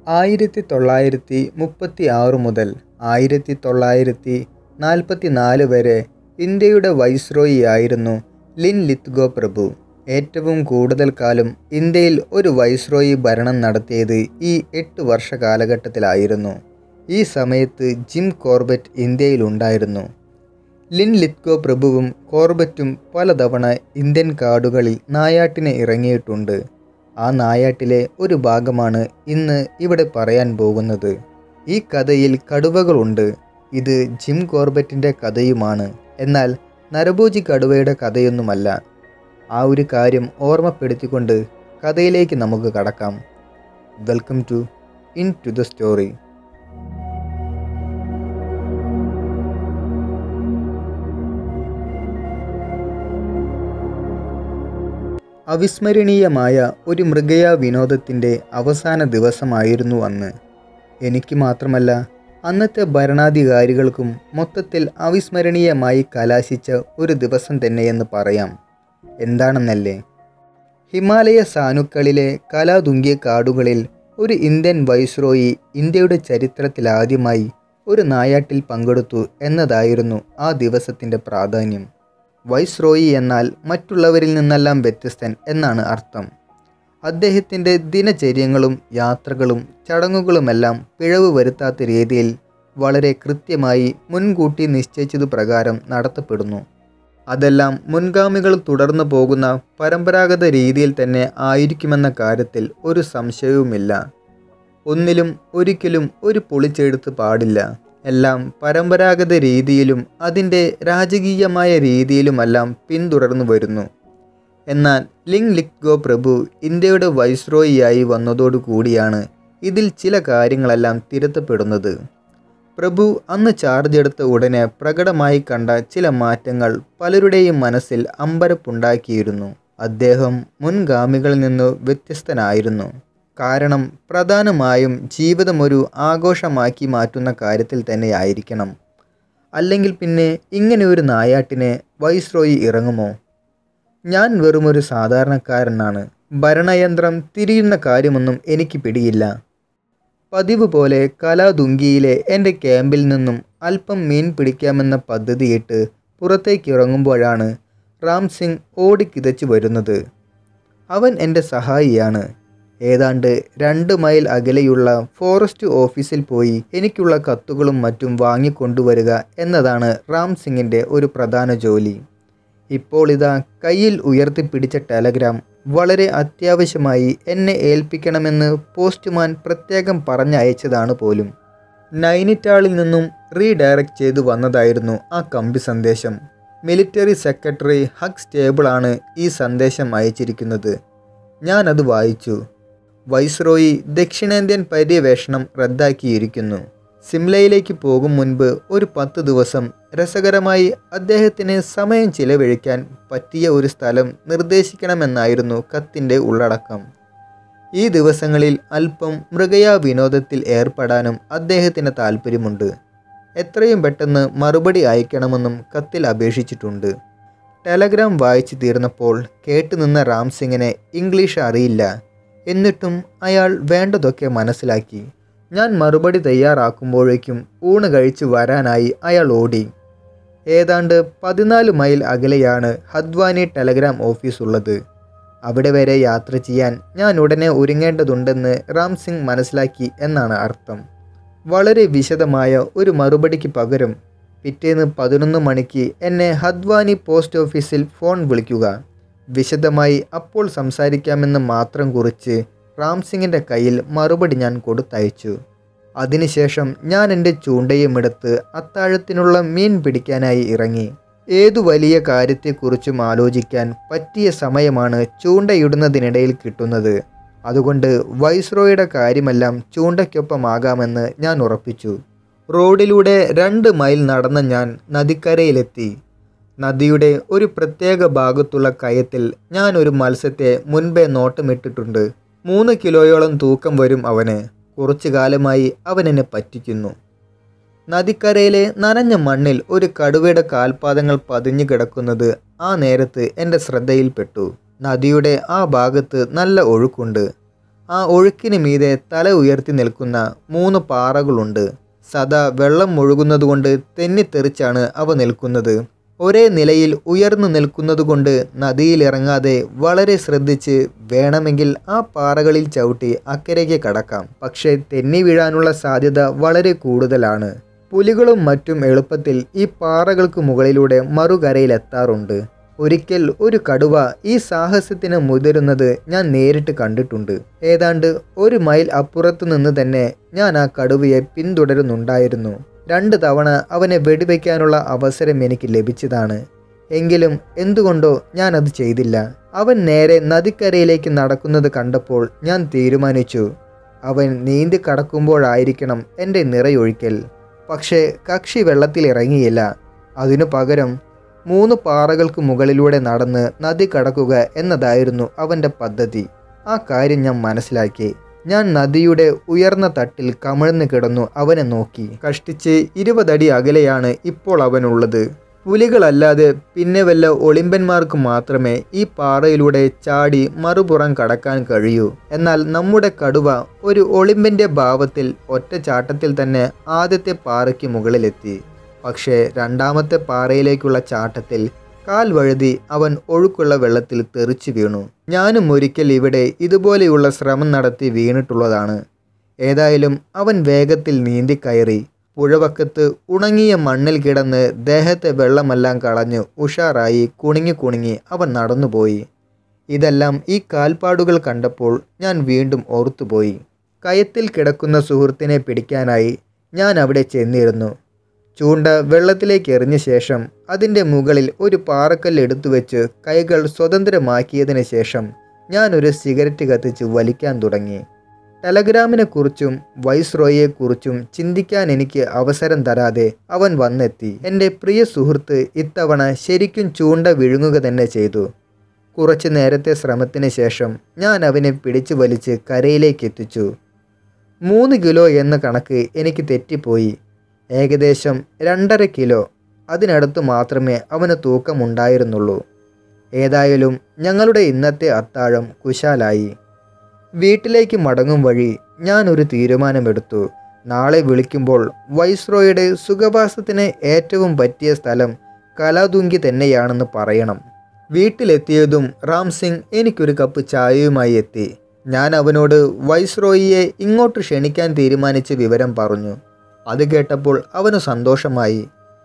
ആയിരത്തി തൊള്ളായിരത്തി മുപ്പത്തി ആറ് മുതൽ ആയിരത്തി തൊള്ളായിരത്തി നാൽപ്പത്തി നാല് വരെ ഇന്ത്യയുടെ വൈസ്രോയിയായിരുന്നു ലിൻ ലിത്ഗോ പ്രഭു ഏറ്റവും കൂടുതൽ കാലം ഇന്ത്യയിൽ ഒരു വൈസ്രോയി ഭരണം നടത്തിയത് ഈ എട്ട് വർഷ കാലഘട്ടത്തിലായിരുന്നു ഈ സമയത്ത് ജിം കോർബറ്റ് ഇന്ത്യയിലുണ്ടായിരുന്നു ലിൻ ലിത്ഗോ പ്രഭുവും കോർബറ്റും പലതവണ ഇന്ത്യൻ കാടുകളിൽ നായാട്ടിന് ഇറങ്ങിയിട്ടുണ്ട് ആ നായാട്ടിലെ ഒരു ഭാഗമാണ് ഇന്ന് ഇവിടെ പറയാൻ പോകുന്നത് ഈ കഥയിൽ കടുവകളുണ്ട് ഇത് ജിം കോർബറ്റിൻ്റെ കഥയുമാണ് എന്നാൽ നരഭോജി കടുവയുടെ കഥയൊന്നുമല്ല ആ ഒരു കാര്യം ഓർമ്മപ്പെടുത്തിക്കൊണ്ട് കഥയിലേക്ക് നമുക്ക് കടക്കാം welcome to in to the story അവിസ്മരണീയമായ ഒരു മൃഗയ വിനോദത്തിൻ്റെ അവസാന ദിവസമായിരുന്നു അന്ന് എനിക്ക് മാത്രമല്ല അന്നത്തെ ഭരണാധികാരികൾക്കും മൊത്തത്തിൽ അവിസ്മരണീയമായി കലാശിച്ച ഒരു ദിവസം തന്നെയെന്ന് പറയാം എന്താണെന്നല്ലേ ഹിമാലയ സാനുക്കളിലെ കലാതുങ്കിയ കാടുകളിൽ ഒരു ഇന്ത്യൻ വൈസ്രോയി ഇന്ത്യയുടെ ചരിത്രത്തിലാദ്യമായി ഒരു നായാട്ടിൽ പങ്കെടുത്തു എന്നതായിരുന്നു ആ ദിവസത്തിൻ്റെ പ്രാധാന്യം വൈസ്രോയി എന്നാൽ മറ്റുള്ളവരിൽ നിന്നെല്ലാം വ്യത്യസ്തൻ എന്നാണ് അർത്ഥം അദ്ദേഹത്തിൻ്റെ ദിനചര്യങ്ങളും യാത്രകളും ചടങ്ങുകളുമെല്ലാം പിഴവ് വരുത്താത്ത രീതിയിൽ വളരെ കൃത്യമായി മുൻകൂട്ടി നിശ്ചയിച്ചതു പ്രകാരം നടത്തപ്പെടുന്നു അതെല്ലാം മുൻഗാമികൾ തുടർന്നു പോകുന്ന പരമ്പരാഗത രീതിയിൽ തന്നെ ആയിരിക്കുമെന്ന കാര്യത്തിൽ ഒരു സംശയവുമില്ല ഒന്നിലും ഒരിക്കലും ഒരു പൊളിച്ചെഴുത്ത് പാടില്ല എല്ലാം പരമ്പരാഗത രീതിയിലും അതിൻ്റെ രാജകീയമായ രീതിയിലുമെല്ലാം പിന്തുടർന്നു വരുന്നു എന്നാൽ ലിങ് ലിക്ഗോ പ്രഭു ഇന്ത്യയുടെ വൈസ്രോയിയായി വന്നതോടുകൂടിയാണ് ഇതിൽ ചില കാര്യങ്ങളെല്ലാം തിരുത്തപ്പെടുന്നത് പ്രഭു അന്ന് ചാർജ് എടുത്ത ഉടനെ പ്രകടമായി കണ്ട ചില മാറ്റങ്ങൾ പലരുടെയും മനസ്സിൽ അമ്പരപ്പുണ്ടാക്കിയിരുന്നു അദ്ദേഹം മുൻഗാമികളിൽ നിന്ന് വ്യത്യസ്തനായിരുന്നു കാരണം പ്രധാനമായും ജീവിതം ഒരു ആഘോഷമാക്കി മാറ്റുന്ന കാര്യത്തിൽ തന്നെയായിരിക്കണം അല്ലെങ്കിൽ പിന്നെ ഇങ്ങനെ ഒരു നായാട്ടിനെ വൈസ്രോയി ഇറങ്ങുമോ ഞാൻ വെറുമൊരു സാധാരണക്കാരനാണ് ഭരണയന്ത്രം തിരിയുന്ന കാര്യമൊന്നും എനിക്ക് പിടിയില്ല പതിവ് പോലെ കലാതുങ്കിയിലെ എൻ്റെ ക്യാമ്പിൽ നിന്നും അല്പം മീൻ പിടിക്കാമെന്ന പദ്ധതിയിട്ട് പുറത്തേക്കിറങ്ങുമ്പോഴാണ് റാം സിംഗ് ഓടിക്കിതച്ചു വരുന്നത് അവൻ എൻ്റെ സഹായിയാണ് ഏതാണ്ട് രണ്ട് മൈൽ അകലെയുള്ള ഫോറസ്റ്റ് ഓഫീസിൽ പോയി എനിക്കുള്ള കത്തുകളും മറ്റും വാങ്ങിക്കൊണ്ടുവരിക എന്നതാണ് റാം സിംഗിൻ്റെ ഒരു പ്രധാന ജോലി ഇപ്പോൾ ഇതാ കയ്യിൽ ഉയർത്തിപ്പിടിച്ച ടെലഗ്രാം വളരെ അത്യാവശ്യമായി എന്നെ ഏൽപ്പിക്കണമെന്ന് പോസ്റ്റ്മാൻ പ്രത്യേകം പറഞ്ഞയച്ചതാണ് പോലും നൈനിറ്റാളിൽ നിന്നും റീഡയറക്റ്റ് ചെയ്തു വന്നതായിരുന്നു ആ കമ്പി സന്ദേശം മിലിറ്ററി സെക്രട്ടറി ഹഗ് സ്റ്റേബിളാണ് ഈ സന്ദേശം അയച്ചിരിക്കുന്നത് ഞാനത് വായിച്ചു വൈസ്രോയി ദക്ഷിണേന്ത്യൻ പര്യവേഷണം റദ്ദാക്കിയിരിക്കുന്നു സിംലയിലേക്ക് പോകും മുൻപ് ഒരു പത്ത് ദിവസം രസകരമായി അദ്ദേഹത്തിന് സമയം ചിലവഴിക്കാൻ പറ്റിയ ഒരു സ്ഥലം നിർദ്ദേശിക്കണമെന്നായിരുന്നു കത്തിൻ്റെ ഉള്ളടക്കം ഈ ദിവസങ്ങളിൽ അല്പം മൃഗയാ വിനോദത്തിൽ ഏർപ്പെടാനും അദ്ദേഹത്തിന് താല്പര്യമുണ്ട് എത്രയും പെട്ടെന്ന് മറുപടി അയക്കണമെന്നും കത്തിൽ അപേക്ഷിച്ചിട്ടുണ്ട് ടെലഗ്രാം വായിച്ചു തീർന്നപ്പോൾ കേട്ടുനിന്ന റാം സിംഗിനെ ഇംഗ്ലീഷ് അറിയില്ല എന്നിട്ടും അയാൾ വേണ്ടതൊക്കെ മനസ്സിലാക്കി ഞാൻ മറുപടി തയ്യാറാക്കുമ്പോഴേക്കും ഊണ് കഴിച്ചു വരാനായി അയാൾ ഓടി ഏതാണ്ട് പതിനാല് മൈൽ അകലെയാണ് ഹദ്വാനി ടെലഗ്രാം ഓഫീസ് ഉള്ളത് അവിടെ വരെ യാത്ര ചെയ്യാൻ ഞാൻ ഉടനെ ഒരുങ്ങേണ്ടതുണ്ടെന്ന് റാം സിംഗ് മനസ്സിലാക്കി എന്നാണ് അർത്ഥം വളരെ വിശദമായ ഒരു മറുപടിക്ക് പകരം പിറ്റേന്ന് പതിനൊന്ന് മണിക്ക് എന്നെ ഹദ്വാനി പോസ്റ്റ് ഓഫീസിൽ ഫോൺ വിളിക്കുക വിശദമായി അപ്പോൾ സംസാരിക്കാമെന്ന് മാത്രം കുറിച്ച് റാം സിംഗിൻ്റെ കയ്യിൽ മറുപടി ഞാൻ കൊടുത്തയച്ചു അതിനുശേഷം ഞാൻ എൻ്റെ ചൂണ്ടയുമെടുത്ത് അത്താഴത്തിനുള്ള മീൻ പിടിക്കാനായി ഇറങ്ങി ഏതു വലിയ കാര്യത്തെക്കുറിച്ചും ആലോചിക്കാൻ പറ്റിയ സമയമാണ് ചൂണ്ടയിടുന്നതിനിടയിൽ കിട്ടുന്നത് അതുകൊണ്ട് വൈസ്രോയുടെ കാര്യമെല്ലാം ചൂണ്ടയ്ക്കൊപ്പമാകാമെന്ന് ഞാൻ ഉറപ്പിച്ചു റോഡിലൂടെ രണ്ട് മൈൽ നടന്ന ഞാൻ നദിക്കരയിലെത്തി നദിയുടെ ഒരു പ്രത്യേക ഭാഗത്തുള്ള കയത്തിൽ ഞാൻ ഒരു മത്സ്യത്തെ മുൻപേ നോട്ടമിട്ടിട്ടുണ്ട് മൂന്ന് കിലോയോളം തൂക്കം വരും അവന് കുറച്ചു കാലമായി അവൻ എന്നെ പറ്റിക്കുന്നു നദിക്കരയിലെ നനഞ്ഞ മണ്ണിൽ ഒരു കടുവയുടെ കാൽപാദങ്ങൾ പതിഞ്ഞു കിടക്കുന്നത് ആ നേരത്ത് എൻ്റെ ശ്രദ്ധയിൽപ്പെട്ടു നദിയുടെ ആ ഭാഗത്ത് നല്ല ഒഴുക്കുണ്ട് ആ ഒഴുക്കിന് മീതെ തല ഉയർത്തി നിൽക്കുന്ന മൂന്ന് പാറകളുണ്ട് സദാ വെള്ളം ഒഴുകുന്നതുകൊണ്ട് തെന്നിത്തെറിച്ചാണ് അവ നിൽക്കുന്നത് ഒരേ നിലയിൽ ഉയർന്നു നിൽക്കുന്നതുകൊണ്ട് നദിയിലിറങ്ങാതെ വളരെ ശ്രദ്ധിച്ച് വേണമെങ്കിൽ ആ പാറകളിൽ ചവിട്ടി അക്കരയ്ക്ക് കടക്കാം പക്ഷേ തെന്നി വീഴാനുള്ള സാധ്യത വളരെ കൂടുതലാണ് പുലികളും മറ്റും എളുപ്പത്തിൽ ഈ പാറകൾക്ക് മുകളിലൂടെ മറുകരയിലെത്താറുണ്ട് ഒരിക്കൽ ഒരു കടുവ ഈ സാഹസത്തിന് മുതിരുന്നത് ഞാൻ നേരിട്ട് കണ്ടിട്ടുണ്ട് ഏതാണ്ട് ഒരു മൈൽ അപ്പുറത്തു നിന്ന് തന്നെ ഞാൻ ആ കടുവയെ പിന്തുടരുന്നുണ്ടായിരുന്നു രണ്ട് തവണ അവനെ വെടിവെക്കാനുള്ള അവസരം എനിക്ക് ലഭിച്ചതാണ് എങ്കിലും എന്തുകൊണ്ടോ ഞാൻ അത് ചെയ്തില്ല അവൻ നേരെ നദിക്കരയിലേക്ക് നടക്കുന്നത് കണ്ടപ്പോൾ ഞാൻ തീരുമാനിച്ചു അവൻ നീന്തി കടക്കുമ്പോഴായിരിക്കണം എൻ്റെ നിറയൊഴിക്കൽ പക്ഷേ കക്ഷി വെള്ളത്തിൽ ഇറങ്ങിയില്ല അതിനു പകരം മൂന്ന് പാറകൾക്ക് മുകളിലൂടെ നടന്ന് നദി കടക്കുക എന്നതായിരുന്നു അവൻ്റെ പദ്ധതി ആ കാര്യം ഞാൻ മനസ്സിലാക്കി ഞാൻ നദിയുടെ ഉയർന്ന തട്ടിൽ കമിഴ്ന്നു കിടന്നു അവനെ നോക്കി കഷ്ടിച്ച് ഇരുപതടി അകലെയാണ് ഇപ്പോൾ അവനുള്ളത് പുലികളല്ലാതെ പിന്നെ വല്ല ഒളിമ്പന്മാർക്ക് മാത്രമേ ഈ പാറയിലൂടെ ചാടി മറുപുറം കടക്കാൻ കഴിയൂ എന്നാൽ നമ്മുടെ കടുവ ഒരു ഒളിമ്പൻ്റെ ഭാവത്തിൽ ഒറ്റ ചാട്ടത്തിൽ തന്നെ ആദ്യത്തെ പാറയ്ക്ക് മുകളിലെത്തി പക്ഷേ രണ്ടാമത്തെ പാറയിലേക്കുള്ള ചാട്ടത്തിൽ കാൽ വഴുതി അവൻ ഒഴുക്കുള്ള വെള്ളത്തിൽ തെറിച്ചു വീണു ഞാനും ഒരിക്കൽ ഇവിടെ ഇതുപോലെയുള്ള ശ്രമം നടത്തി വീണിട്ടുള്ളതാണ് ഏതായാലും അവൻ വേഗത്തിൽ നീന്തിക്കയറി പുഴവക്കത്ത് ഉണങ്ങിയ മണ്ണിൽ കിടന്ന് ദേഹത്തെ വെള്ളമെല്ലാം കളഞ്ഞ് ഉഷാറായി കുണുങ്ങി കുണുങ്ങി അവൻ നടന്നുപോയി ഇതെല്ലാം ഈ കാൽപ്പാടുകൾ കണ്ടപ്പോൾ ഞാൻ വീണ്ടും ഓർത്തുപോയി കയത്തിൽ കിടക്കുന്ന സുഹൃത്തിനെ പിടിക്കാനായി ഞാൻ അവിടെ ചെന്നിരുന്നു ചൂണ്ട വെള്ളത്തിലേക്ക് എറിഞ്ഞ ശേഷം അതിൻ്റെ മുകളിൽ ഒരു പാറക്കല്ല് എടുത്തു വെച്ച് കൈകൾ സ്വതന്ത്രമാക്കിയതിന് ശേഷം ഞാൻ ഒരു സിഗരറ്റ് കത്തിച്ച് വലിക്കാൻ തുടങ്ങി ടെലഗ്രാമിനെക്കുറിച്ചും വൈസ്രോയെക്കുറിച്ചും ചിന്തിക്കാൻ എനിക്ക് അവസരം തരാതെ അവൻ വന്നെത്തി എൻ്റെ പ്രിയ സുഹൃത്ത് ഇത്തവണ ശരിക്കും ചൂണ്ട വിഴുങ്ങുക തന്നെ ചെയ്തു കുറച്ചു നേരത്തെ ശ്രമത്തിന് ശേഷം ഞാൻ അവനെ പിടിച്ചു വലിച്ച് കരയിലേക്ക് എത്തിച്ചു മൂന്ന് കിലോ എന്ന കണക്ക് എനിക്ക് തെറ്റിപ്പോയി ഏകദേശം രണ്ടര കിലോ അതിനടുത്ത് മാത്രമേ അവന് തൂക്കമുണ്ടായിരുന്നുള്ളൂ ഏതായാലും ഞങ്ങളുടെ ഇന്നത്തെ അത്താഴം കുശാലായി വീട്ടിലേക്ക് മടങ്ങും വഴി ഞാൻ ഒരു തീരുമാനമെടുത്തു നാളെ വിളിക്കുമ്പോൾ വൈസ്രോയുടെ സുഖവാസത്തിന് ഏറ്റവും പറ്റിയ സ്ഥലം കലാതുങ്കി തന്നെയാണെന്ന് പറയണം വീട്ടിലെത്തിയതും റാം സിംഗ് എനിക്കൊരു കപ്പ് ചായയുമായി എത്തി ഞാൻ അവനോട് വൈസ്രോയിയെ ഇങ്ങോട്ട് ക്ഷണിക്കാൻ തീരുമാനിച്ച വിവരം പറഞ്ഞു അത് കേട്ടപ്പോൾ അവന് സന്തോഷമായി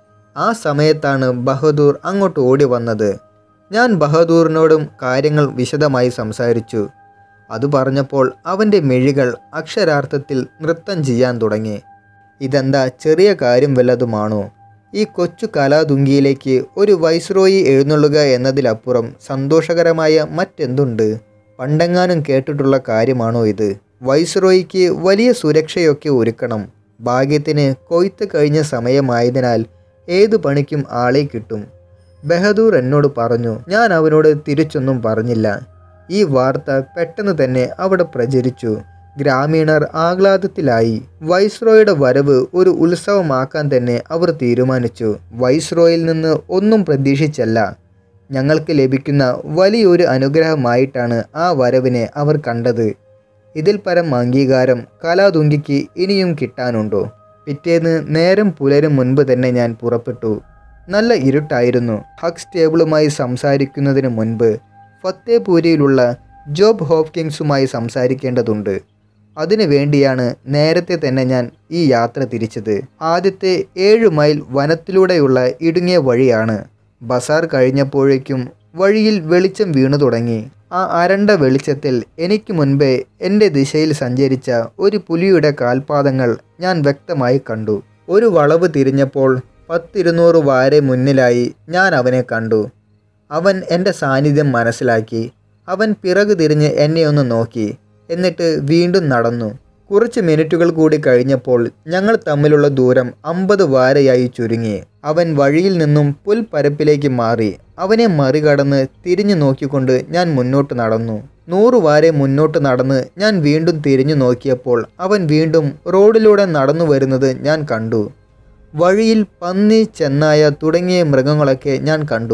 ആ സമയത്താണ് ബഹദൂർ അങ്ങോട്ട് ഓടി വന്നത് ഞാൻ ബഹദൂറിനോടും കാര്യങ്ങൾ വിശദമായി സംസാരിച്ചു അത് പറഞ്ഞപ്പോൾ അവൻ്റെ മിഴികൾ അക്ഷരാർത്ഥത്തിൽ നൃത്തം ചെയ്യാൻ തുടങ്ങി ഇതെന്താ ചെറിയ കാര്യം വല്ലതുമാണോ ഈ കൊച്ചു കലാതുങ്കിയിലേക്ക് ഒരു വൈസ്രോയി എഴുന്നള്ളുക എന്നതിലപ്പുറം സന്തോഷകരമായ മറ്റെന്തുണ്ട് പണ്ടെങ്ങാനും കേട്ടിട്ടുള്ള കാര്യമാണോ ഇത് വൈസ്രോയിക്ക് വലിയ സുരക്ഷയൊക്കെ ഒരുക്കണം ഭാഗ്യത്തിന് കൊയ്ത്ത് കഴിഞ്ഞ സമയമായതിനാൽ ഏതു പണിക്കും ആളെ കിട്ടും ബഹദൂർ എന്നോട് പറഞ്ഞു ഞാൻ അവനോട് തിരിച്ചൊന്നും പറഞ്ഞില്ല ഈ വാർത്ത പെട്ടെന്ന് തന്നെ അവിടെ പ്രചരിച്ചു ഗ്രാമീണർ ആഹ്ലാദത്തിലായി വൈസ്രോയുടെ വരവ് ഒരു ഉത്സവമാക്കാൻ തന്നെ അവർ തീരുമാനിച്ചു വൈസ്രോയിൽ നിന്ന് ഒന്നും പ്രതീക്ഷിച്ചല്ല ഞങ്ങൾക്ക് ലഭിക്കുന്ന വലിയൊരു അനുഗ്രഹമായിട്ടാണ് ആ വരവിനെ അവർ കണ്ടത് ഇതിൽ പരം അംഗീകാരം കലാതുങ്കിക്ക് ഇനിയും കിട്ടാനുണ്ടോ പിറ്റേന്ന് നേരം പുലരും മുൻപ് തന്നെ ഞാൻ പുറപ്പെട്ടു നല്ല ഇരുട്ടായിരുന്നു ഹക്സ് ടേബിളുമായി സംസാരിക്കുന്നതിന് മുൻപ് ഫത്തേപൂരിയിലുള്ള ജോബ് ഹോപ്കിൻസുമായി സംസാരിക്കേണ്ടതുണ്ട് അതിനു വേണ്ടിയാണ് നേരത്തെ തന്നെ ഞാൻ ഈ യാത്ര തിരിച്ചത് ആദ്യത്തെ ഏഴ് മൈൽ വനത്തിലൂടെയുള്ള ഇടുങ്ങിയ വഴിയാണ് ബസാർ കഴിഞ്ഞപ്പോഴേക്കും വഴിയിൽ വെളിച്ചം വീണു തുടങ്ങി ആ അരണ്ട വെളിച്ചത്തിൽ എനിക്ക് മുൻപേ എൻ്റെ ദിശയിൽ സഞ്ചരിച്ച ഒരു പുലിയുടെ കാൽപാദങ്ങൾ ഞാൻ വ്യക്തമായി കണ്ടു ഒരു വളവ് തിരിഞ്ഞപ്പോൾ പത്തിരുന്നൂറ് വാരെ മുന്നിലായി ഞാൻ അവനെ കണ്ടു അവൻ എൻ്റെ സാന്നിധ്യം മനസ്സിലാക്കി അവൻ പിറകു തിരിഞ്ഞ് എന്നെ ഒന്ന് നോക്കി എന്നിട്ട് വീണ്ടും നടന്നു കുറച്ച് മിനിറ്റുകൾ കൂടി കഴിഞ്ഞപ്പോൾ ഞങ്ങൾ തമ്മിലുള്ള ദൂരം അമ്പത് വാരയായി ചുരുങ്ങി അവൻ വഴിയിൽ നിന്നും പുൽപ്പരപ്പിലേക്ക് മാറി അവനെ മറികടന്ന് തിരിഞ്ഞു നോക്കിക്കൊണ്ട് ഞാൻ മുന്നോട്ട് നടന്നു നൂറ് വാരെ മുന്നോട്ട് നടന്ന് ഞാൻ വീണ്ടും തിരിഞ്ഞു നോക്കിയപ്പോൾ അവൻ വീണ്ടും റോഡിലൂടെ നടന്നു വരുന്നത് ഞാൻ കണ്ടു വഴിയിൽ പന്നി ചെന്നായ തുടങ്ങിയ മൃഗങ്ങളൊക്കെ ഞാൻ കണ്ടു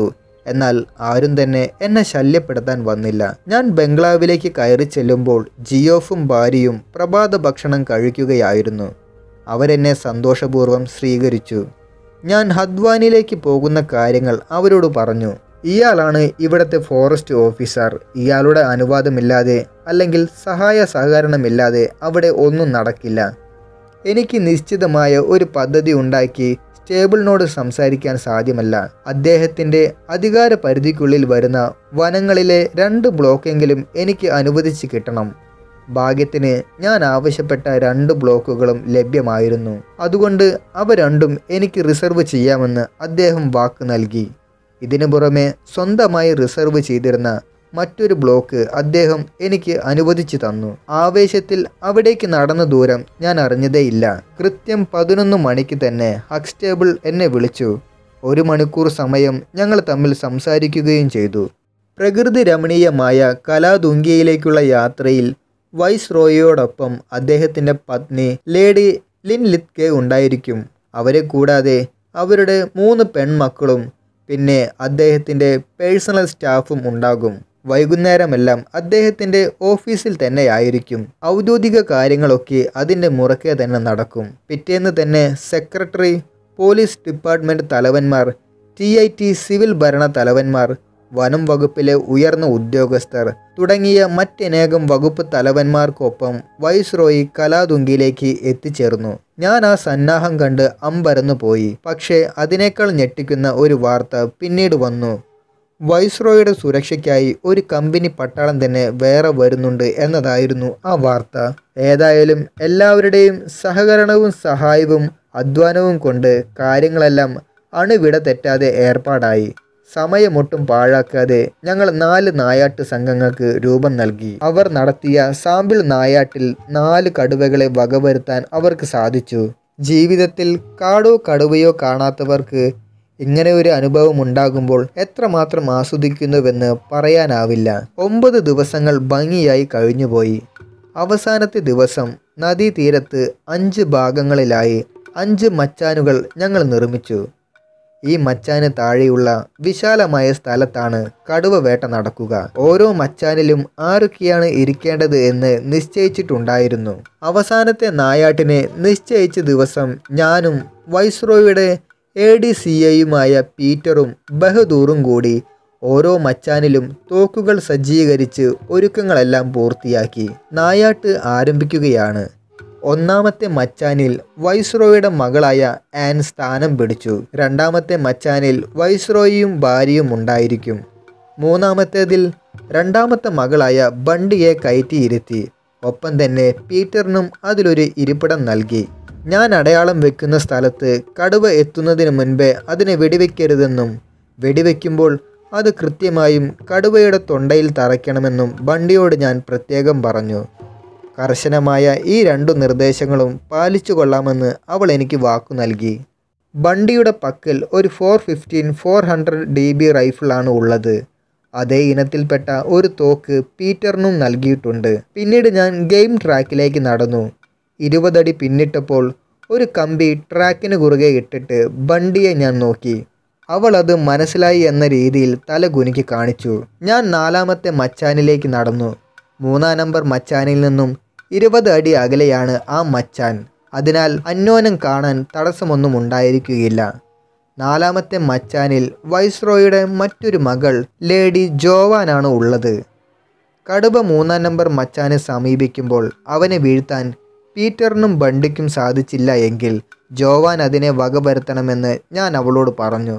എന്നാൽ ആരും തന്നെ എന്നെ ശല്യപ്പെടുത്താൻ വന്നില്ല ഞാൻ ബംഗ്ലാവിലേക്ക് കയറി ചെല്ലുമ്പോൾ ജിയോഫും ഭാര്യയും പ്രഭാത ഭക്ഷണം കഴിക്കുകയായിരുന്നു അവരെന്നെ സന്തോഷപൂർവ്വം സ്വീകരിച്ചു ഞാൻ ഹദ്വാനിലേക്ക് പോകുന്ന കാര്യങ്ങൾ അവരോട് പറഞ്ഞു ഇയാളാണ് ഇവിടുത്തെ ഫോറസ്റ്റ് ഓഫീസർ ഇയാളുടെ അനുവാദമില്ലാതെ അല്ലെങ്കിൽ സഹായ സഹകരണമില്ലാതെ അവിടെ ഒന്നും നടക്കില്ല എനിക്ക് നിശ്ചിതമായ ഒരു പദ്ധതി ഉണ്ടാക്കി സ്റ്റേബിളിനോട് സംസാരിക്കാൻ സാധ്യമല്ല അദ്ദേഹത്തിൻ്റെ അധികാര പരിധിക്കുള്ളിൽ വരുന്ന വനങ്ങളിലെ രണ്ട് ബ്ലോക്കെങ്കിലും എനിക്ക് അനുവദിച്ച് കിട്ടണം ഭാഗ്യത്തിന് ഞാൻ ആവശ്യപ്പെട്ട രണ്ട് ബ്ലോക്കുകളും ലഭ്യമായിരുന്നു അതുകൊണ്ട് അവ രണ്ടും എനിക്ക് റിസർവ് ചെയ്യാമെന്ന് അദ്ദേഹം വാക്ക് നൽകി ഇതിനു പുറമെ സ്വന്തമായി റിസർവ് ചെയ്തിരുന്ന മറ്റൊരു ബ്ലോക്ക് അദ്ദേഹം എനിക്ക് അനുവദിച്ചു തന്നു ആവേശത്തിൽ അവിടേക്ക് നടന്ന ദൂരം ഞാൻ അറിഞ്ഞതേയില്ല കൃത്യം പതിനൊന്ന് മണിക്ക് തന്നെ ഹക്സ്റ്റേബിൾ എന്നെ വിളിച്ചു ഒരു മണിക്കൂർ സമയം ഞങ്ങൾ തമ്മിൽ സംസാരിക്കുകയും ചെയ്തു പ്രകൃതി രമണീയമായ കലാതുങ്കിയിലേക്കുള്ള യാത്രയിൽ വൈസ് റോയിയോടൊപ്പം അദ്ദേഹത്തിൻ്റെ പത്നി ലേഡി ലിൻ ലിത്കെ ഉണ്ടായിരിക്കും അവരെ കൂടാതെ അവരുടെ മൂന്ന് പെൺമക്കളും പിന്നെ അദ്ദേഹത്തിൻ്റെ പേഴ്സണൽ സ്റ്റാഫും ഉണ്ടാകും വൈകുന്നേരമെല്ലാം അദ്ദേഹത്തിൻ്റെ ഓഫീസിൽ തന്നെയായിരിക്കും ഔദ്യോഗിക കാര്യങ്ങളൊക്കെ അതിൻ്റെ മുറക്കെ തന്നെ നടക്കും പിറ്റേന്ന് തന്നെ സെക്രട്ടറി പോലീസ് ഡിപ്പാർട്ട്മെൻറ്റ് തലവന്മാർ ടി ഐ ടി സിവിൽ ഭരണ തലവന്മാർ വനം വകുപ്പിലെ ഉയർന്ന ഉദ്യോഗസ്ഥർ തുടങ്ങിയ മറ്റനേകം വകുപ്പ് തലവന്മാർക്കൊപ്പം വൈസ്രോയി കലാതുങ്കിയിലേക്ക് എത്തിച്ചേർന്നു ഞാൻ ആ സന്നാഹം കണ്ട് അമ്പരന്നു പോയി പക്ഷേ അതിനേക്കാൾ ഞെട്ടിക്കുന്ന ഒരു വാർത്ത പിന്നീട് വന്നു വൈസ്രോയുടെ സുരക്ഷയ്ക്കായി ഒരു കമ്പനി പട്ടാളം തന്നെ വേറെ വരുന്നുണ്ട് എന്നതായിരുന്നു ആ വാർത്ത ഏതായാലും എല്ലാവരുടെയും സഹകരണവും സഹായവും അധ്വാനവും കൊണ്ട് കാര്യങ്ങളെല്ലാം അണുവിട തെറ്റാതെ ഏർപ്പാടായി സമയമൊട്ടും പാഴാക്കാതെ ഞങ്ങൾ നാല് നായാട്ട് സംഘങ്ങൾക്ക് രൂപം നൽകി അവർ നടത്തിയ സാമ്പിൾ നായാട്ടിൽ നാല് കടുവകളെ വകവരുത്താൻ അവർക്ക് സാധിച്ചു ജീവിതത്തിൽ കാടോ കടുവയോ കാണാത്തവർക്ക് ഇങ്ങനെ ഒരു അനുഭവം ഉണ്ടാകുമ്പോൾ എത്രമാത്രം ആസ്വദിക്കുന്നുവെന്ന് പറയാനാവില്ല ഒമ്പത് ദിവസങ്ങൾ ഭംഗിയായി കഴിഞ്ഞുപോയി അവസാനത്തെ ദിവസം നദീതീരത്ത് അഞ്ച് ഭാഗങ്ങളിലായി അഞ്ച് മച്ചാനുകൾ ഞങ്ങൾ നിർമ്മിച്ചു ഈ മച്ചാന് താഴെയുള്ള വിശാലമായ സ്ഥലത്താണ് കടുവ വേട്ട നടക്കുക ഓരോ മച്ചാനിലും ആരൊക്കെയാണ് ഇരിക്കേണ്ടത് എന്ന് നിശ്ചയിച്ചിട്ടുണ്ടായിരുന്നു അവസാനത്തെ നായാട്ടിനെ നിശ്ചയിച്ച ദിവസം ഞാനും വൈസ്രോയുടെ എ ഡി സി എയുമായ പീറ്ററും ബഹദൂറും കൂടി ഓരോ മച്ചാനിലും തോക്കുകൾ സജ്ജീകരിച്ച് ഒരുക്കങ്ങളെല്ലാം പൂർത്തിയാക്കി നായാട്ട് ആരംഭിക്കുകയാണ് ഒന്നാമത്തെ മച്ചാനിൽ വൈസ്രോയുടെ മകളായ ആൻ സ്ഥാനം പിടിച്ചു രണ്ടാമത്തെ മച്ചാനിൽ വൈസ്രോയിയും ഭാര്യയും ഉണ്ടായിരിക്കും മൂന്നാമത്തേതിൽ രണ്ടാമത്തെ മകളായ ബണ്ടിയെ കയറ്റിയിരുത്തി ഒപ്പം തന്നെ പീറ്ററിനും അതിലൊരു ഇരിപ്പിടം നൽകി ഞാൻ അടയാളം വെക്കുന്ന സ്ഥലത്ത് കടുവ എത്തുന്നതിന് മുൻപേ അതിനെ വെടിവെക്കരുതെന്നും വെടിവെക്കുമ്പോൾ അത് കൃത്യമായും കടുവയുടെ തൊണ്ടയിൽ തറയ്ക്കണമെന്നും ബണ്ടിയോട് ഞാൻ പ്രത്യേകം പറഞ്ഞു കർശനമായ ഈ രണ്ടു നിർദ്ദേശങ്ങളും പാലിച്ചു കൊള്ളാമെന്ന് അവൾ എനിക്ക് വാക്കു നൽകി ബണ്ടിയുടെ പക്കൽ ഒരു four fifteen four hundred D B റൈഫിളാണ് ഉള്ളത് അതേ ഇനത്തിൽപ്പെട്ട ഒരു തോക്ക് പീറ്ററിനും നൽകിയിട്ടുണ്ട് പിന്നീട് ഞാൻ ഗെയിം ട്രാക്കിലേക്ക് നടന്നു ഇരുപതടി പിന്നിട്ടപ്പോൾ ഒരു കമ്പി ട്രാക്കിന് കുറുകെ ഇട്ടിട്ട് ബണ്ടിയെ ഞാൻ നോക്കി അവൾ അത് മനസ്സിലായി എന്ന രീതിയിൽ തല കുലുക്കി കാണിച്ചു ഞാൻ നാലാമത്തെ മച്ചാനിലേക്ക് നടന്നു മൂന്നാം നമ്പർ മച്ചാനിൽ നിന്നും ഇരുപത് അടി അകലെയാണ് ആ മച്ചാൻ അതിനാൽ അന്യോനം കാണാൻ തടസ്സമൊന്നും ഉണ്ടായിരിക്കുകയില്ല നാലാമത്തെ മച്ചാനിൽ വൈസ്രോയുടെ മറ്റൊരു മകൾ ലേഡി ജോവാനാണ് ഉള്ളത് കടുവ മൂന്നാം നമ്പർ മച്ചാനെ സമീപിക്കുമ്പോൾ അവനെ വീഴ്ത്താൻ പീറ്ററിനും ബണ്ടിക്കും സാധിച്ചില്ല എങ്കിൽ ജോവാൻ അതിനെ വകവരുത്തണമെന്ന് ഞാൻ അവളോട് പറഞ്ഞു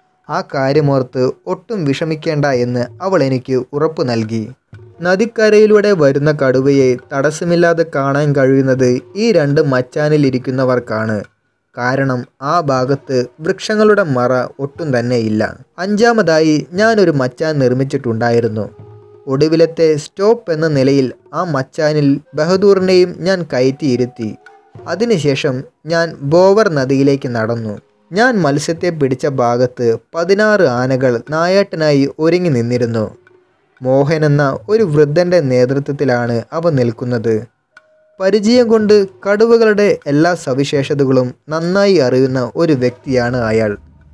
ആ കാര്യമോർത്ത് ഒട്ടും വിഷമിക്കേണ്ട എന്ന് അവൾ എനിക്ക് ഉറപ്പു നൽകി നദിക്കരയിലൂടെ വരുന്ന കടുവയെ തടസ്സമില്ലാതെ കാണാൻ കഴിയുന്നത് ഈ രണ്ട് മച്ചാനിലിരിക്കുന്നവർക്കാണ് കാരണം ആ ഭാഗത്ത് വൃക്ഷങ്ങളുടെ മറ ഒട്ടും തന്നെയില്ല അഞ്ചാമതായി ഞാനൊരു മച്ചാൻ നിർമ്മിച്ചിട്ടുണ്ടായിരുന്നു ഒടുവിലത്തെ സ്റ്റോപ്പ് എന്ന നിലയിൽ ആ മച്ചാനിൽ ബഹദൂറിനെയും ഞാൻ കയറ്റിയിരുത്തി അതിനുശേഷം ഞാൻ ബോവർ നദിയിലേക്ക് നടന്നു ഞാൻ മത്സ്യത്തെ പിടിച്ച ഭാഗത്ത് പതിനാറ് ആനകൾ നായാട്ടിനായി ഒരുങ്ങി നിന്നിരുന്നു മോഹൻ എന്ന ഒരു വൃദ്ധൻ്റെ നേതൃത്വത്തിലാണ് അവ നിൽക്കുന്നത് പരിചയം കൊണ്ട് കടുവകളുടെ എല്ലാ സവിശേഷതകളും നന്നായി അറിയുന്ന ഒരു വ്യക്തിയാണ് അയാൾ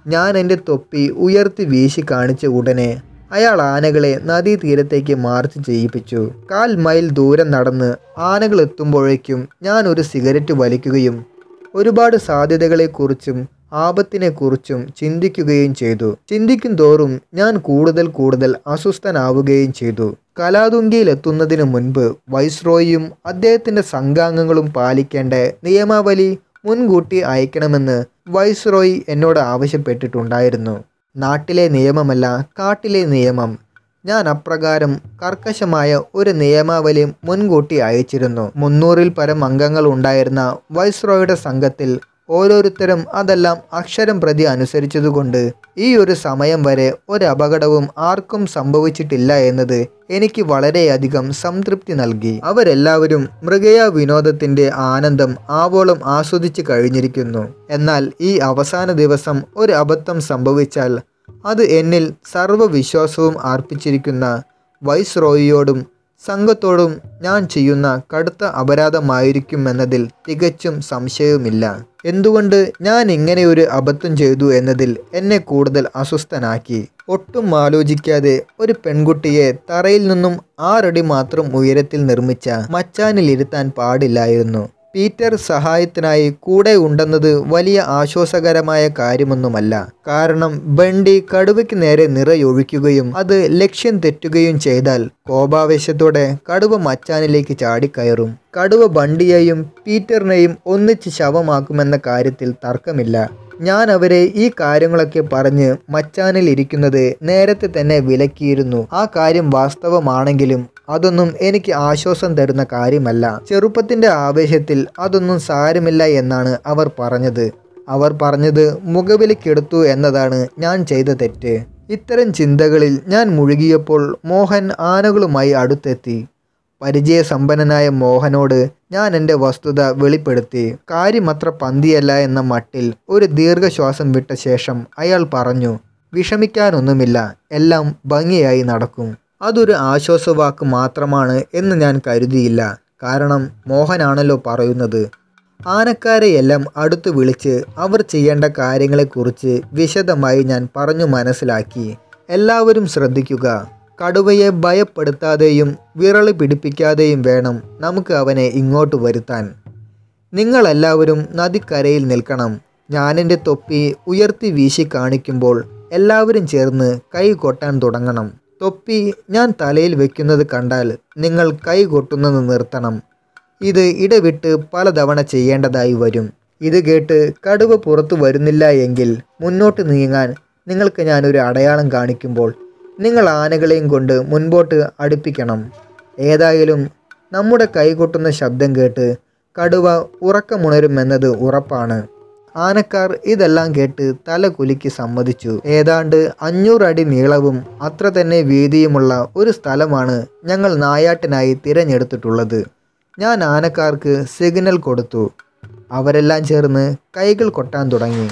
ഞാൻ എൻ്റെ തൊപ്പി ഉയർത്തി വീശി കാണിച്ച ഉടനെ അയാൾ ആനകളെ നദീതീരത്തേക്ക് മാർച്ച് ചെയ്യിപ്പിച്ചു കാൽ മൈൽ ദൂരം നടന്ന് ആനകൾ എത്തുമ്പോഴേക്കും ഞാൻ ഒരു സിഗരറ്റ് വലിക്കുകയും ഒരുപാട് സാധ്യതകളെക്കുറിച്ചും ആപത്തിനെക്കുറിച്ചും ചിന്തിക്കുകയും ചെയ്തു ചിന്തിക്കും തോറും ഞാൻ കൂടുതൽ കൂടുതൽ അസ്വസ്ഥനാവുകയും ചെയ്തു കലാതുങ്കിയിൽ എത്തുന്നതിന് മുൻപ് വൈസ്രോയിയും അദ്ദേഹത്തിൻ്റെ സംഘാംഗങ്ങളും പാലിക്കേണ്ട നിയമാവലി മുൻകൂട്ടി അയക്കണമെന്ന് വൈസ്രോയി എന്നോട് ആവശ്യപ്പെട്ടിട്ടുണ്ടായിരുന്നു നാട്ടിലെ നിയമമല്ല കാട്ടിലെ നിയമം ഞാൻ അപ്രകാരം കർക്കശമായ ഒരു നിയമാവലി മുൻകൂട്ടി അയച്ചിരുന്നു മുന്നൂറിൽ പരം അംഗങ്ങൾ ഉണ്ടായിരുന്ന വൈസ്രോയുടെ സംഘത്തിൽ ഓരോരുത്തരും അതെല്ലാം അക്ഷരം പ്രതി അനുസരിച്ചതുകൊണ്ട് ഈ ഒരു സമയം വരെ ഒരു അപകടവും ആർക്കും സംഭവിച്ചിട്ടില്ല എന്നത് എനിക്ക് വളരെയധികം സംതൃപ്തി നൽകി അവരെല്ലാവരും മൃഗയ വിനോദത്തിന്റെ ആനന്ദം ആവോളം ആസ്വദിച്ചു കഴിഞ്ഞിരിക്കുന്നു എന്നാൽ ഈ അവസാന ദിവസം ഒരു അബദ്ധം സംഭവിച്ചാൽ അത് എന്നിൽ സർവ്വവിശ്വാസവും അർപ്പിച്ചിരിക്കുന്ന വൈസ്രോയിയോടും സംഘത്തോടും ഞാൻ ചെയ്യുന്ന കടുത്ത അപരാധമായിരിക്കുമെന്നതിൽ തികച്ചും സംശയവുമില്ല എന്തുകൊണ്ട് ഞാൻ ഇങ്ങനെ ഒരു അബദ്ധം ചെയ്തു എന്നതിൽ എന്നെ കൂടുതൽ അസ്വസ്ഥനാക്കി ഒട്ടും ആലോചിക്കാതെ ഒരു പെൺകുട്ടിയെ തറയിൽ നിന്നും ആറടി മാത്രം ഉയരത്തിൽ നിർമ്മിച്ച മച്ചാനിലിരുത്താൻ പാടില്ലായിരുന്നു പീറ്റർ സഹായത്തിനായി കൂടെ ഉണ്ടെന്നത് വലിയ ആശ്വാസകരമായ കാര്യമൊന്നുമല്ല കാരണം ബണ്ടി കടുവയ്ക്ക് നേരെ നിറയൊഴിക്കുകയും അത് ലക്ഷ്യം തെറ്റുകയും ചെയ്താൽ കോപാവേശത്തോടെ കടുവ മച്ചാനിലേക്ക് ചാടിക്കയറും കടുവ ബണ്ടിയെയും പീറ്ററിനെയും ഒന്നിച്ച് ശവമാക്കുമെന്ന കാര്യത്തിൽ തർക്കമില്ല ഞാൻ അവരെ ഈ കാര്യങ്ങളൊക്കെ പറഞ്ഞ് മച്ചാനിൽ ഇരിക്കുന്നത് നേരത്തെ തന്നെ വിലക്കിയിരുന്നു ആ കാര്യം വാസ്തവമാണെങ്കിലും അതൊന്നും എനിക്ക് ആശ്വാസം തരുന്ന കാര്യമല്ല ചെറുപ്പത്തിന്റെ ആവേശത്തിൽ അതൊന്നും സാരമില്ല എന്നാണ് അവർ പറഞ്ഞത് അവർ പറഞ്ഞത് മുഖവിലക്കെടുത്തു എന്നതാണ് ഞാൻ ചെയ്ത തെറ്റ് ഇത്തരം ചിന്തകളിൽ ഞാൻ മുഴുകിയപ്പോൾ മോഹൻ ആനകളുമായി അടുത്തെത്തി പരിചയസമ്പന്നനായ മോഹനോട് ഞാൻ എൻ്റെ വസ്തുത വെളിപ്പെടുത്തി കാര്യമത്ര പന്തിയല്ല എന്ന മട്ടിൽ ഒരു ദീർഘശ്വാസം വിട്ട ശേഷം അയാൾ പറഞ്ഞു വിഷമിക്കാനൊന്നുമില്ല എല്ലാം ഭംഗിയായി നടക്കും അതൊരു ആശ്വാസവാക്ക് മാത്രമാണ് എന്ന് ഞാൻ കരുതിയില്ല കാരണം മോഹനാണല്ലോ പറയുന്നത് ആനക്കാരെയെല്ലാം അടുത്ത് വിളിച്ച് അവർ ചെയ്യേണ്ട കാര്യങ്ങളെക്കുറിച്ച് വിശദമായി ഞാൻ പറഞ്ഞു മനസ്സിലാക്കി എല്ലാവരും ശ്രദ്ധിക്കുക കടുവയെ ഭയപ്പെടുത്താതെയും വിറളി പിടിപ്പിക്കാതെയും വേണം നമുക്ക് അവനെ ഇങ്ങോട്ട് വരുത്താൻ നിങ്ങളെല്ലാവരും നദിക്കരയിൽ നിൽക്കണം ഞാനെൻ്റെ തൊപ്പി ഉയർത്തി വീശി കാണിക്കുമ്പോൾ എല്ലാവരും ചേർന്ന് കൈ കൊട്ടാൻ തുടങ്ങണം തൊപ്പി ഞാൻ തലയിൽ വെക്കുന്നത് കണ്ടാൽ നിങ്ങൾ കൈ കൊട്ടുന്നത് നിർത്തണം ഇത് ഇടവിട്ട് പലതവണ ചെയ്യേണ്ടതായി വരും ഇത് കേട്ട് കടുവ പുറത്തു വരുന്നില്ല എങ്കിൽ മുന്നോട്ട് നീങ്ങാൻ നിങ്ങൾക്ക് ഞാനൊരു അടയാളം കാണിക്കുമ്പോൾ നിങ്ങൾ ആനകളെയും കൊണ്ട് മുൻപോട്ട് അടുപ്പിക്കണം ഏതായാലും നമ്മുടെ കൈകൊട്ടുന്ന ശബ്ദം കേട്ട് കടുവ ഉറക്കമുണരുമെന്നത് ഉറപ്പാണ് ആനക്കാർ ഇതെല്ലാം കേട്ട് തല കുലുക്കി സമ്മതിച്ചു ഏതാണ്ട് അഞ്ഞൂറ് അടി നീളവും അത്ര തന്നെ വീതിയുമുള്ള ഒരു സ്ഥലമാണ് ഞങ്ങൾ നായാട്ടിനായി തിരഞ്ഞെടുത്തിട്ടുള്ളത് ഞാൻ ആനക്കാർക്ക് സിഗ്നൽ കൊടുത്തു അവരെല്ലാം ചേർന്ന് കൈകൾ കൊട്ടാൻ തുടങ്ങി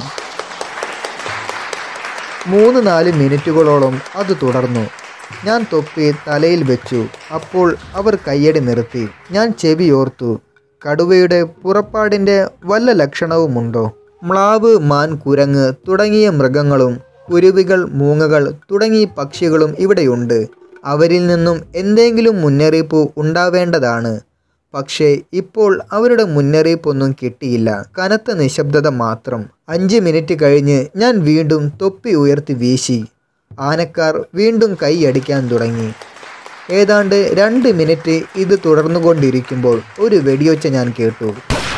മൂന്ന് നാല് മിനിറ്റുകളോളം അത് തുടർന്നു ഞാൻ തൊപ്പി തലയിൽ വെച്ചു അപ്പോൾ അവർ കയ്യടി നിർത്തി ഞാൻ ചെവിയോർത്തു കടുവയുടെ പുറപ്പാടിൻ്റെ വല്ല ലക്ഷണവുമുണ്ടോ മ്ലാവ് മാൻ കുരങ്ങ് തുടങ്ങിയ മൃഗങ്ങളും കുരുവികൾ മൂങ്ങകൾ തുടങ്ങിയ പക്ഷികളും ഇവിടെയുണ്ട് അവരിൽ നിന്നും എന്തെങ്കിലും മുന്നറിയിപ്പ് ഉണ്ടാവേണ്ടതാണ് പക്ഷേ ഇപ്പോൾ അവരുടെ മുന്നറിയിപ്പൊന്നും കിട്ടിയില്ല കനത്ത നിശബ്ദത മാത്രം അഞ്ച് മിനിറ്റ് കഴിഞ്ഞ് ഞാൻ വീണ്ടും തൊപ്പി ഉയർത്തി വീശി ആനക്കാർ വീണ്ടും കൈയടിക്കാൻ തുടങ്ങി ഏതാണ്ട് രണ്ട് മിനിറ്റ് ഇത് തുടർന്നുകൊണ്ടിരിക്കുമ്പോൾ ഒരു വെടിയൊച്ച ഞാൻ കേട്ടു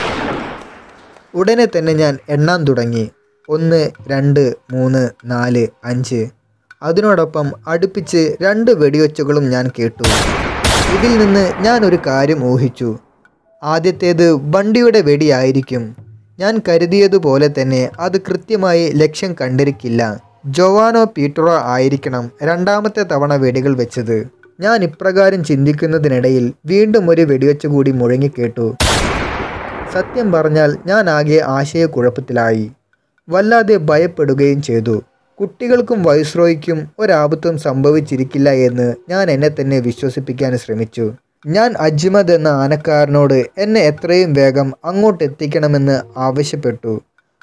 ഉടനെ തന്നെ ഞാൻ എണ്ണാൻ തുടങ്ങി ഒന്ന് രണ്ട് മൂന്ന് നാല് അഞ്ച് അതിനോടൊപ്പം അടുപ്പിച്ച് രണ്ട് വെടിയൊച്ചകളും ഞാൻ കേട്ടു ഇതിൽ നിന്ന് ഞാൻ ഒരു കാര്യം ഊഹിച്ചു ആദ്യത്തേത് ബണ്ടിയുടെ വെടിയായിരിക്കും ഞാൻ കരുതിയതുപോലെ തന്നെ അത് കൃത്യമായി ലക്ഷ്യം കണ്ടിരിക്കില്ല ജോവാനോ പീറ്ററോ ആയിരിക്കണം രണ്ടാമത്തെ തവണ വെടികൾ വെച്ചത് ഞാൻ ഇപ്രകാരം ചിന്തിക്കുന്നതിനിടയിൽ വീണ്ടും ഒരു വെടിവെച്ച് കൂടി മുഴങ്ങിക്കേട്ടു സത്യം പറഞ്ഞാൽ ഞാൻ ആകെ ആശയക്കുഴപ്പത്തിലായി വല്ലാതെ ഭയപ്പെടുകയും ചെയ്തു കുട്ടികൾക്കും വൈസ്രോയ്ക്കും ഒരാപത്തും സംഭവിച്ചിരിക്കില്ല എന്ന് ഞാൻ എന്നെ തന്നെ വിശ്വസിപ്പിക്കാൻ ശ്രമിച്ചു ഞാൻ അജ്മദ് എന്ന ആനക്കാരനോട് എന്നെ എത്രയും വേഗം അങ്ങോട്ട് എത്തിക്കണമെന്ന് ആവശ്യപ്പെട്ടു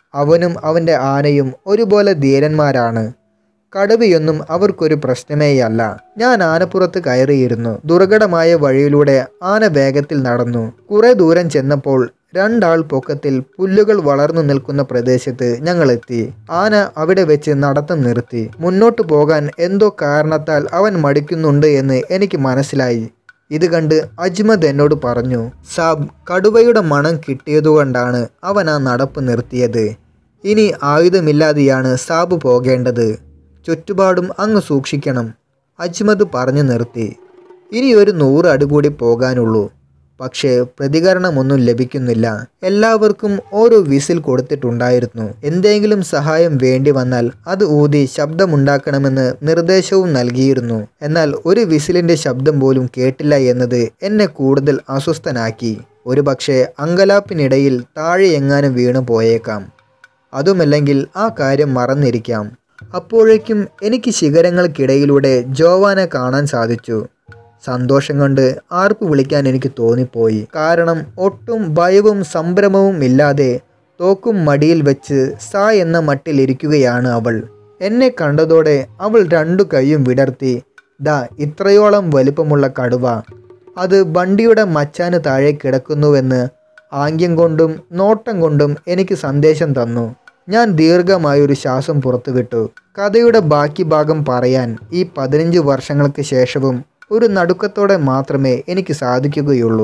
അവനും അവൻ്റെ ആനയും ഒരുപോലെ ധീരന്മാരാണ് കടുവയൊന്നും അവർക്കൊരു പ്രശ്നമേയല്ല ഞാൻ ആനപ്പുറത്ത് കയറിയിരുന്നു ദുർഘടമായ വഴിയിലൂടെ ആന വേഗത്തിൽ നടന്നു കുറെ ദൂരം ചെന്നപ്പോൾ രണ്ടാൾ പൊക്കത്തിൽ പുല്ലുകൾ വളർന്നു നിൽക്കുന്ന പ്രദേശത്ത് ഞങ്ങൾ എത്തി ആന അവിടെ വെച്ച് നടത്തം നിർത്തി മുന്നോട്ടു പോകാൻ എന്തോ കാരണത്താൽ അവൻ മടിക്കുന്നുണ്ട് എന്ന് എനിക്ക് മനസ്സിലായി ഇത് കണ്ട് അജ്മദ് എന്നോട് പറഞ്ഞു സാബ് കടുവയുടെ മണം കിട്ടിയതുകൊണ്ടാണ് അവൻ ആ നടപ്പ് നിർത്തിയത് ഇനി ആയുധമില്ലാതെയാണ് സാബ് പോകേണ്ടത് ചുറ്റുപാടും അങ്ങ് സൂക്ഷിക്കണം അജ്മദ് പറഞ്ഞു നിർത്തി ഇനി ഒരു നൂറ് അടി കൂടി പോകാനുള്ളൂ പക്ഷേ പ്രതികരണമൊന്നും ലഭിക്കുന്നില്ല എല്ലാവർക്കും ഓരോ വിസിൽ കൊടുത്തിട്ടുണ്ടായിരുന്നു എന്തെങ്കിലും സഹായം വേണ്ടി വന്നാൽ അത് ഊതി ശബ്ദമുണ്ടാക്കണമെന്ന് നിർദ്ദേശവും നൽകിയിരുന്നു എന്നാൽ ഒരു വിസിലിന്റെ ശബ്ദം പോലും കേട്ടില്ല എന്നത് എന്നെ കൂടുതൽ അസ്വസ്ഥനാക്കി ഒരുപക്ഷെ അങ്കലാപ്പിനിടയിൽ താഴെ എങ്ങാനും വീണു പോയേക്കാം അതുമല്ലെങ്കിൽ ആ കാര്യം മറന്നിരിക്കാം അപ്പോഴേക്കും എനിക്ക് ശിഖരങ്ങൾക്കിടയിലൂടെ ജോവാനെ കാണാൻ സാധിച്ചു സന്തോഷം കൊണ്ട് ആർപ്പ് വിളിക്കാൻ എനിക്ക് തോന്നിപ്പോയി കാരണം ഒട്ടും ഭയവും സംഭ്രമവും ഇല്ലാതെ തോക്കും മടിയിൽ വെച്ച് സ എന്ന മട്ടിലിരിക്കുകയാണ് അവൾ എന്നെ കണ്ടതോടെ അവൾ രണ്ടു കൈയും വിടർത്തി ദാ ഇത്രയോളം വലിപ്പമുള്ള കടുവ അത് വണ്ടിയുടെ മച്ചാന് താഴെ കിടക്കുന്നുവെന്ന് ആംഗ്യം കൊണ്ടും നോട്ടം കൊണ്ടും എനിക്ക് സന്ദേശം തന്നു ഞാൻ ദീർഘമായൊരു ശ്വാസം പുറത്തുവിട്ടു കഥയുടെ ബാക്കി ഭാഗം പറയാൻ ഈ പതിനഞ്ച് വർഷങ്ങൾക്ക് ശേഷവും ഒരു നടുക്കത്തോടെ മാത്രമേ എനിക്ക് സാധിക്കുകയുള്ളൂ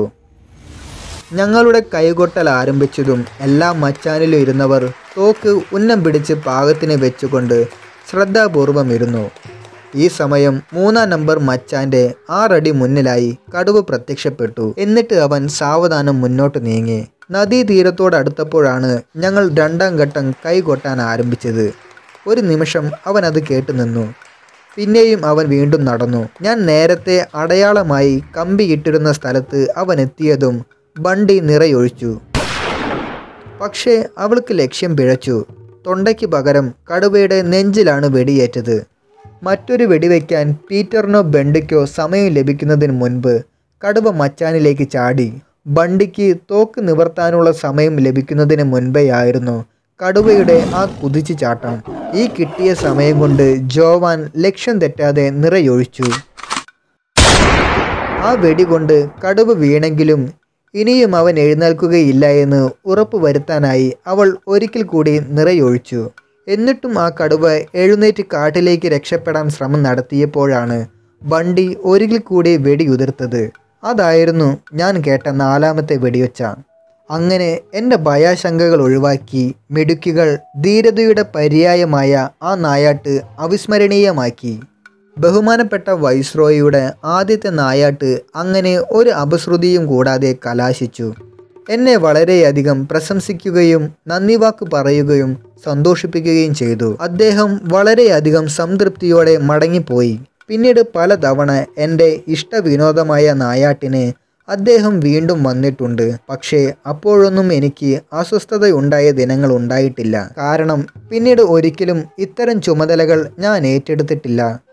ഞങ്ങളുടെ കൈകൊട്ടൽ ആരംഭിച്ചതും എല്ലാ മച്ചാനിലും ഇരുന്നവർ തോക്ക് ഉന്നം പിടിച്ച് പാകത്തിന് വെച്ചുകൊണ്ട് ശ്രദ്ധാപൂർവം ഇരുന്നു ഈ സമയം മൂന്നാം നമ്പർ മച്ചാന്റെ ആറടി മുന്നിലായി കടുവ പ്രത്യക്ഷപ്പെട്ടു എന്നിട്ട് അവൻ സാവധാനം മുന്നോട്ട് നീങ്ങി നദീതീരത്തോടടുത്തപ്പോഴാണ് ഞങ്ങൾ രണ്ടാം ഘട്ടം കൈകൊട്ടാൻ ആരംഭിച്ചത് ഒരു നിമിഷം അവൻ അത് കേട്ടു നിന്നു പിന്നെയും അവൻ വീണ്ടും നടന്നു ഞാൻ നേരത്തെ അടയാളമായി കമ്പിയിട്ടിരുന്ന സ്ഥലത്ത് അവൻ എത്തിയതും വണ്ടി നിറയൊഴിച്ചു പക്ഷേ അവൾക്ക് ലക്ഷ്യം പിഴച്ചു തൊണ്ടയ്ക്ക് പകരം കടുവയുടെ നെഞ്ചിലാണ് വെടിയേറ്റത് മറ്റൊരു വെടിവെക്കാൻ പീറ്ററിനോ ബെണ്ടിക്കോ സമയം ലഭിക്കുന്നതിന് മുൻപ് കടുവ മച്ചാനിലേക്ക് ചാടി ബണ്ടിക്ക് തോക്ക് നിവർത്താനുള്ള സമയം ലഭിക്കുന്നതിന് മുൻപേയായിരുന്നു കടുവയുടെ ആ കുതിച്ചു ചാട്ടം ഈ കിട്ടിയ സമയം കൊണ്ട് ജോവാൻ ലക്ഷ്യം തെറ്റാതെ നിറയൊഴിച്ചു ആ വെടികൊണ്ട് കടുവ വീണെങ്കിലും ഇനിയും അവൻ എഴുന്നേൽക്കുകയില്ല എന്ന് ഉറപ്പ് വരുത്താനായി അവൾ ഒരിക്കൽ കൂടി നിറയൊഴിച്ചു എന്നിട്ടും ആ കടുവ എഴുന്നേറ്റ് കാട്ടിലേക്ക് രക്ഷപ്പെടാൻ ശ്രമം നടത്തിയപ്പോഴാണ് ബണ്ടി ഒരിക്കൽ കൂടി വെടിയുതിർത്തത് അതായിരുന്നു ഞാൻ കേട്ട നാലാമത്തെ വെടിവെച്ച അങ്ങനെ എൻ്റെ ഭയാശങ്കകൾ ഒഴിവാക്കി മിടുക്കികൾ ധീരതയുടെ പര്യായമായ ആ നായാട്ട് അവിസ്മരണീയമാക്കി ബഹുമാനപ്പെട്ട വൈസ്രോയിയുടെ ആദ്യത്തെ നായാട്ട് അങ്ങനെ ഒരു അപശ്രുതിയും കൂടാതെ കലാശിച്ചു എന്നെ വളരെയധികം പ്രശംസിക്കുകയും നന്ദി വാക്ക് പറയുകയും സന്തോഷിപ്പിക്കുകയും ചെയ്തു അദ്ദേഹം വളരെയധികം സംതൃപ്തിയോടെ മടങ്ങിപ്പോയി പിന്നീട് പലതവണ എൻ്റെ ഇഷ്ടവിനോദമായ നായാട്ടിന് അദ്ദേഹം വീണ്ടും വന്നിട്ടുണ്ട് പക്ഷേ അപ്പോഴൊന്നും എനിക്ക് അസ്വസ്ഥതയുണ്ടായ ദിനങ്ങൾ ഉണ്ടായിട്ടില്ല കാരണം പിന്നീട് ഒരിക്കലും ഇത്തരം ചുമതലകൾ ഞാൻ ഏറ്റെടുത്തിട്ടില്ല